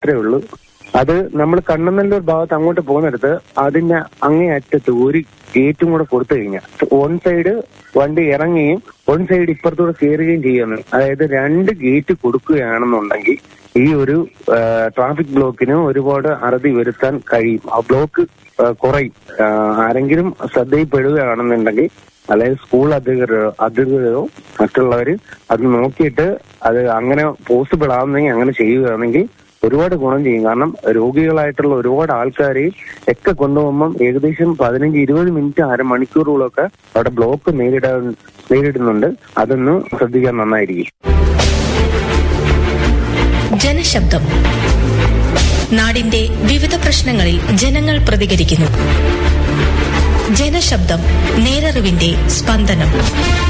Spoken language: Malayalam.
മാത്രമേ ഉള്ളൂ അത് നമ്മൾ കണ്ണനല്ലൂർ ഭാഗത്ത് അങ്ങോട്ട് പോകുന്നിടത്ത് അതിന്റെ അങ്ങേ അറ്റത്ത് ഒരു ഗേറ്റും കൂടെ കൊടുത്തു കഴിഞ്ഞാൽ വൺ സൈഡ് വണ്ടി ഇറങ്ങുകയും വൺ സൈഡ് ഇപ്പുറത്തൂടെ കയറുകയും ചെയ്യുന്നു അതായത് രണ്ട് ഗേറ്റ് കൊടുക്കുകയാണെന്നുണ്ടെങ്കിൽ ഈ ഒരു ട്രാഫിക് ബ്ലോക്കിന് ഒരുപാട് അറുതി വരുത്താൻ കഴിയും ആ ബ്ലോക്ക് ആ, കുറയും ആ, ആരെങ്കിലും ശ്രദ്ധയിൽപ്പെടുകയാണെന്നുണ്ടെങ്കിൽ അതായത് സ്കൂൾ അധികൃതരോ അധികൃതരോ മറ്റുള്ളവര് അത് നോക്കിയിട്ട് അത് അങ്ങനെ പോസിബിൾ ആവുന്നെങ്കിൽ അങ്ങനെ ചെയ്യുകയാണെങ്കിൽ ഒരുപാട് ഗുണം ചെയ്യും കാരണം രോഗികളായിട്ടുള്ള ഒരുപാട് ആൾക്കാരെ ഒക്കെ കൊണ്ടുപോകുമ്പം ഏകദേശം പതിനഞ്ച് ഇരുപത് മിനിറ്റ് അരമണിക്കൂറുകളൊക്കെ അവിടെ ബ്ലോക്ക് നേരിടാൻ നേരിടുന്നുണ്ട് അതൊന്ന് ശ്രദ്ധിക്കാൻ നന്നായിരിക്കും ജനശബ്ദം നാടിന്റെ വിവിധ പ്രശ്നങ്ങളിൽ ജനങ്ങൾ പ്രതികരിക്കുന്നു ജനശബ്ദം നേരറിവിന്റെ സ്പന്ദനം